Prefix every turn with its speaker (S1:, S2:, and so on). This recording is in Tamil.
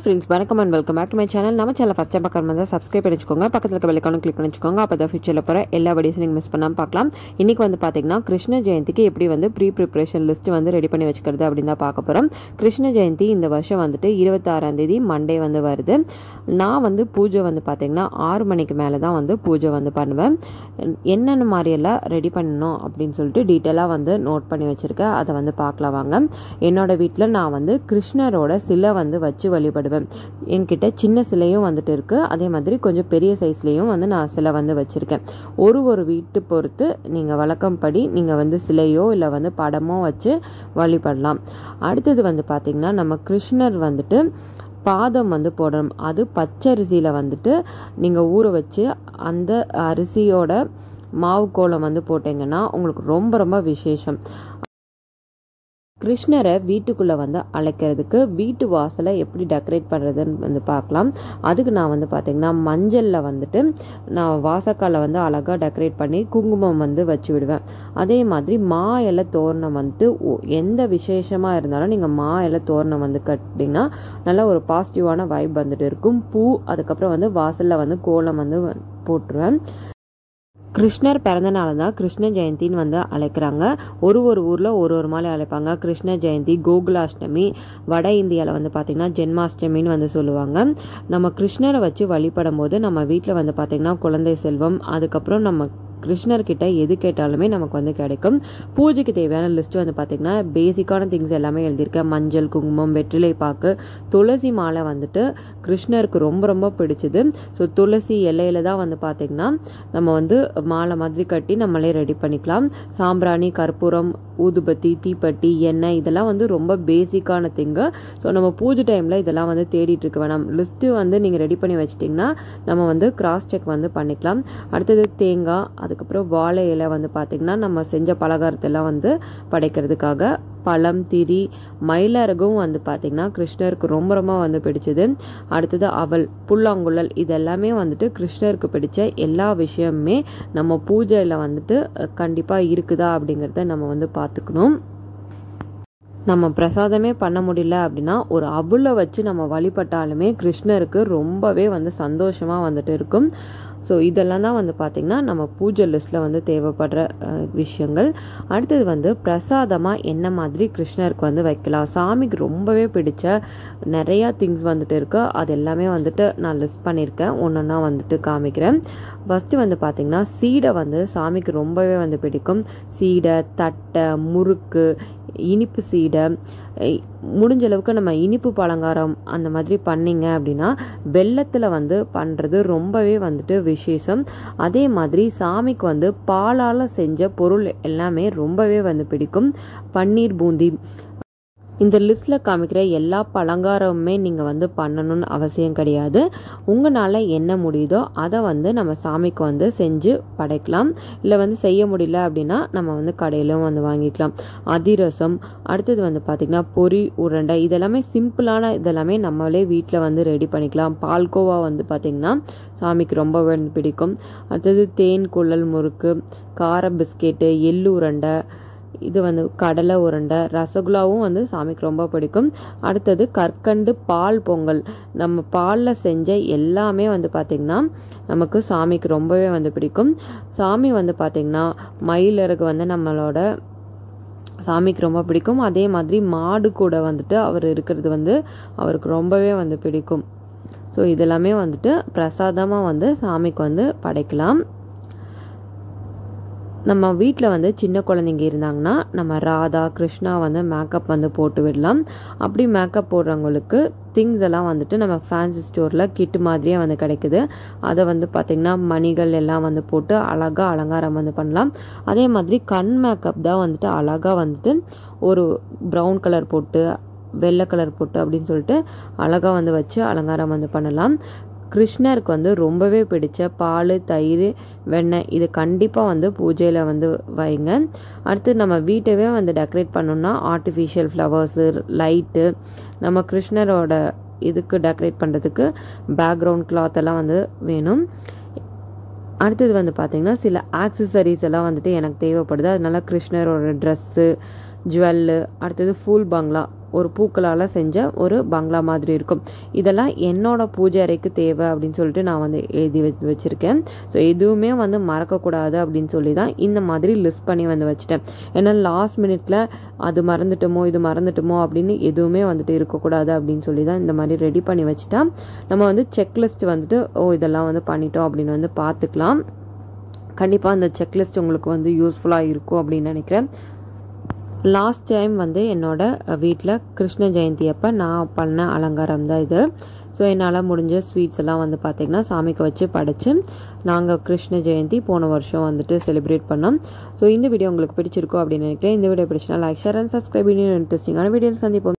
S1: ஃப்ரெண்ட்ஸ் வணக்கம் and welcome back to my channel நம்ம சேனல் ஃபஸ்ட் டைம் பார்க்குற மாதிரி சப்ஸ்கிரைப் பண்ணி வச்சுக்கோங்க பக்கத்தில் இருக்க பெல்லைக்கானும் கிளிக் பண்ணி வச்சுக்கோங்க அப்போ தான் ஃபியூச்சரில் போகிற எல்லா வீடியோஸும் நீங்கள் மிஸ் பண்ணாமல் பார்க்கலாம் இன்றைக்கி வந்து பார்த்தீங்கன்னா கிருஷ்ண ஜெயந்திக்கு எப்படி வந்து ப்ரீ ப்ரிப்ரேஷன் லிஸ்ட் வந்து ரெடி பண்ணி வச்சுக்கிறது அப்படின்னு தான் பார்க்க போகிறோம் கிருஷ்ண ஜெயந்தி இந்த வருஷம் வந்துட்டு இருபத்தாறாம் தேதி மண்டே வந்து வருது நான் வந்து பூஜை வந்து பார்த்தீங்கன்னா ஆறு மணிக்கு மேலே தான் வந்து பூஜை வந்து பண்ணுவேன் என்னென்ன மாதிரியெல்லாம் ரெடி பண்ணணும் அப்படின்னு சொல்லிட்டு டீட்டெயிலாக வந்து நோட் பண்ணி வச்சுருக்கேன் அதை வந்து பார்க்கலாம் வாங்க என்னோட வீட்டில் நான் வந்து கிருஷ்ணரோட சிலை வந்து வச்சு வழிபடுவேன் என்கிட்ட சின்ன சிலையும் வந்துட்டு இருக்குது அதே மாதிரி கொஞ்சம் பெரிய சைஸ்லேயும் வந்து நான் சிலை வந்து வச்சுருக்கேன் ஒரு ஒரு வீட்டு பொறுத்து நீங்கள் வழக்கம்படி நீங்கள் வந்து சிலையோ இல்லை வந்து படமோ வச்சு வழிபடலாம் அடுத்தது வந்து பார்த்திங்கன்னா நம்ம கிருஷ்ணர் வந்துட்டு பாதம் வந்து போடணும் அது பச்சரிசியில் வந்துட்டு நீங்கள் ஊற வச்சு அந்த அரிசியோட மாவு கோலம் வந்து போட்டிங்கன்னா உங்களுக்கு ரொம்ப ரொம்ப விசேஷம் கிருஷ்ணரை வீட்டுக்குள்ளே வந்து அழைக்கிறதுக்கு வீட்டு வாசலை எப்படி டெக்கரேட் பண்ணுறதுன்னு வந்து பார்க்கலாம் அதுக்கு நான் வந்து பார்த்திங்கன்னா மஞ்சளில் வந்துட்டு நான் வாசக்காலை வந்து அழகாக டெக்கரேட் பண்ணி குங்குமம் வந்து வச்சு விடுவேன் அதே மாதிரி மா இலை தோரணம் வந்துட்டு ஒ- எந்த விசேஷமாக இருந்தாலும் நீங்கள் மா இலை தோரணம் வந்து கட்டிங்கன்னா நல்ல ஒரு பாசிட்டிவான வைப் வந்துட்டு இருக்கும் பூ அதுக்கப்புறம் வந்து வாசலில் வந்து கோலம் வந்து வ- போட்டுருவேன் கிருஷ்ணர் பிறந்த நாள் தான் கிருஷ்ண ஜெயந்தின்னு வந்து அழைக்கிறாங்க ஒரு ஒரு ஊரில் ஒரு ஒரு மாதிரி அழைப்பாங்க கிருஷ்ண ஜெயந்தி கோகுலாஷ்டமி வட இந்தியாவில் வந்து பார்த்திங்கன்னா ஜென்மாஷ்டமின்னு வந்து சொல்லுவாங்க நம்ம கிருஷ்ணரை வச்சு வழிபடும் போது நம்ம வீட்டில் வந்து பார்த்திங்கன்னா குழந்தை செல்வம் அதுக்கப்புறம் நம்ம கிருஷ்ணர்கிட்ட எது கேட்டாலுமே நமக்கு வந்து கிடைக்கும் பூஜைக்கு தேவையான லிஸ்ட் வந்து பார்த்திங்கன்னா பேசிக்கான திங்ஸ் எல்லாமே எழுதியிருக்கேன் மஞ்சள் குங்குமம் வெற்றிலை பாக்கு துளசி மாலை வந்துட்டு கிருஷ்ணருக்கு ரொம்ப ரொம்ப பிடிச்சது ஸோ துளசி இலையில தான் வந்து பார்த்திங்கன்னா நம்ம வந்து மாலை மாதிரி கட்டி நம்மளே ரெடி பண்ணிக்கலாம் சாம்பிராணி கற்பூரம் ஊதுபத்தி தீப்பெட்டி எண்ணெய் இதெல்லாம் வந்து ரொம்ப பேசிக்கான திங்கு ஸோ நம்ம பூஜை டைமில் இதெல்லாம் வந்து தேடிட்டு இருக்க வேணாம் லிஸ்ட்டு வந்து நீங்கள் ரெடி பண்ணி வச்சிட்டிங்கன்னா நம்ம வந்து கிராஸ் செக் வந்து பண்ணிக்கலாம் அடுத்தது தேங்காய் அதுக்கப்புறம் வாழை இலை வந்து பார்த்திங்கன்னா நம்ம செஞ்ச பலகாரத்தெல்லாம் வந்து படைக்கிறதுக்காக பழம் திரி மயிலரகும் வந்து பார்த்திங்கன்னா கிருஷ்ணருக்கு ரொம்ப ரொம்ப வந்து பிடிச்சது அடுத்தது அவல் புல்லாங்குழல் இதெல்லாமே வந்துட்டு கிருஷ்ணருக்கு பிடிச்ச எல்லா விஷயமுமே நம்ம பூஜையில் வந்துட்டு கண்டிப்பாக இருக்குதா அப்படிங்கிறத நம்ம வந்து பார்த்துக்கணும் நம்ம பிரசாதமே பண்ண முடியல அப்படின்னா ஒரு அவுளை வச்சு நம்ம வழிபட்டாலுமே கிருஷ்ணருக்கு ரொம்பவே வந்து சந்தோஷமாக வந்துட்டு இருக்கும் ஸோ இதெல்லாம் தான் வந்து பார்த்திங்கன்னா நம்ம பூஜை லிஸ்ட்டில் வந்து தேவைப்படுற அஹ், விஷயங்கள் அடுத்தது வந்து பிரசாதமாக என்ன மாதிரி கிருஷ்ணருக்கு வந்து வைக்கலாம் சாமிக்கு ரொம்பவே பிடிச்ச நிறையா திங்ஸ் வந்துட்டு இருக்கு அது எல்லாமே வந்துட்டு நான் லிஸ்ட் பண்ணியிருக்கேன் ஒன்றா வந்துட்டு காமிக்கிறேன் ஃபஸ்ட்டு வந்து பார்த்திங்கன்னா சீடை வந்து சாமிக்கு ரொம்பவே வந்து பிடிக்கும் சீடை தட்டை முறுக்கு இனிப்பு சீடை ஐ- முடிஞ்ச அளவுக்கு நம்ம இனிப்பு பலகாரம் அந்த மாதிரி பண்ணீங்க அப்படின்னா வெள்ளத்தில் வந்து பண்ணுறது ரொம்பவே வந்துட்டு விசேஷம் அதே மாதிரி சாமிக்கு வந்து பாலால் செஞ்ச பொருள் எல்லாமே ரொம்பவே வந்து பிடிக்கும் பன்னீர் பூந்தி இந்த லிஸ்ட்டில் காமிக்கிற எல்லா பலகாரமுமே நீங்கள் வந்து பண்ணணும்னு அவசியம் கிடையாது உங்களால் என்ன முடியுதோ அதை வந்து நம்ம சாமிக்கு வந்து செஞ்சு படைக்கலாம் இல்லை வந்து செய்ய முடியல அப்படின்னா நம்ம வந்து கடையிலும் வந்து வாங்கிக்கலாம் அதிரசம் அடுத்தது வந்து பார்த்திங்கன்னா பொரி உருண்டை இதெல்லாமே சிம்பிளான இதெல்லாமே நம்மளே வீட்டில் வந்து ரெடி பண்ணிக்கலாம் பால்கோவா வந்து பார்த்திங்கன்னா சாமிக்கு ரொம்ப வந்து பிடிக்கும் அடுத்தது தேன் குழல் முறுக்கு கார பிஸ்கெட்டு எள்ளு உருண்டை இது வந்து கடலை உருண்டை ரசகுல்லாவும் வந்து சாமிக்கு ரொம்ப பிடிக்கும் அடுத்தது கற்கண்டு பால் பொங்கல் நம்ம பாலில் செஞ்ச எல்லாமே வந்து பார்த்திங்கன்னா நமக்கு சாமிக்கு ரொம்பவே வந்து பிடிக்கும் சாமி வந்து பார்த்திங்கன்னா மயிலிறகு வந்து நம்மளோட சாமிக்கு ரொம்ப பிடிக்கும் அதே மாதிரி மாடு கூட வந்துட்டு அவர் இருக்கிறது வந்து அவருக்கு ரொம்பவே வந்து பிடிக்கும் ஸோ இதெல்லாமே வந்துட்டு பிரசாதமாக வந்து சாமிக்கு வந்து படைக்கலாம் நம்ம வீட்டில் வந்து சின்ன குழந்தைங்க இருந்தாங்கன்னா நம்ம ராதா கிருஷ்ணா வந்து மேக்கப் வந்து போட்டு விடலாம் அப்படி மேக்கப் போடுறவங்களுக்கு திங்ஸ் எல்லாம் வந்துட்டு நம்ம ஃபேன்சி ஸ்டோரில் கிட் மாதிரியே வந்து கிடைக்குது அதை வந்து பார்த்திங்கன்னா மணிகள் எல்லாம் வந்து போட்டு அழகாக அலங்காரம் வந்து பண்ணலாம் அதே மாதிரி கண் மேக்கப் தான் வந்துட்டு அழகாக வந்துட்டு ஒரு ப்ரௌன் கலர் போட்டு வெள்ளை கலர் போட்டு அப்படின்னு சொல்லிட்டு அழகாக வந்து வச்சு அலங்காரம் வந்து பண்ணலாம் கிருஷ்ணருக்கு வந்து ரொம்பவே பிடிச்ச பால் தயிர் வெண்ணெய் இது கண்டிப்பாக வந்து பூஜையில் வந்து வைங்க அடுத்து நம்ம வீட்டவே வந்து டெக்கரேட் பண்ணோம்னா ஆர்டிஃபிஷியல் ஃப்ளவர்ஸு லைட்டு நம்ம கிருஷ்ணரோட இதுக்கு டெக்கரேட் பண்ணுறதுக்கு பேக்ரவுண்ட் கிளாத் எல்லாம் வந்து வேணும் அடுத்தது வந்து பார்த்திங்கன்னா சில ஆக்சசரிஸ் எல்லாம் வந்துட்டு எனக்கு தேவைப்படுது அதனால கிருஷ்ணரோட ட்ரெஸ்ஸு ஜுவல்லு அடுத்தது ஃபூல் பங்களா ஒரு பூக்களால் செஞ்ச ஒரு பங்களா மாதிரி இருக்கும் இதெல்லாம் என்னோட பூஜை அறைக்கு தேவை அப்படின்னு சொல்லிட்டு நான் வந்து எழுதி வச்சு வச்சுருக்கேன் ஸோ எதுவுமே வந்து மறக்கக்கூடாது அப்படின்னு சொல்லி தான் இந்த மாதிரி லிஸ்ட் பண்ணி வந்து வச்சுட்டேன் ஏன்னா லாஸ்ட் மினிட்ல அது மறந்துட்டோமோ இது மறந்துட்டோமோ அப்படின்னு எதுவுமே வந்துட்டு இருக்கக்கூடாது அப்படின்னு சொல்லி தான் இந்த மாதிரி ரெடி பண்ணி வச்சுட்டா நம்ம வந்து செக்லிஸ்ட் வந்துட்டு ஓ இதெல்லாம் வந்து பண்ணிட்டோம் அப்படின்னு வந்து பார்த்துக்கலாம் கண்டிப்பாக அந்த செக்லிஸ்ட் உங்களுக்கு வந்து யூஸ்ஃபுல்லாக இருக்கும் அப்படின்னு நினைக்கிறேன் லாஸ்ட் டைம் வந்து என்னோட வீட்டில் கிருஷ்ண ஜெயந்தி அப்போ நான் பண்ண அலங்காரம் தான் இது ஸோ என்னால் முடிஞ்ச ஸ்வீட்ஸ் எல்லாம் வந்து பார்த்திங்கன்னா சாமிக்கு வச்சு படைச்சு நாங்கள் கிருஷ்ண ஜெயந்தி போன வருஷம் வந்துட்டு செலிப்ரேட் பண்ணோம் ஸோ இந்த வீடியோ உங்களுக்கு பிடிச்சிருக்கும் அப்படின்னு நினைக்கிறேன் இந்த வீடியோ பிடிச்சினா லைக் ஷேர் அண்ட் சப்ஸ்கிரைப் இன்ட்ரெஸ்டிங்கான வீடியோ சந்திப்போம்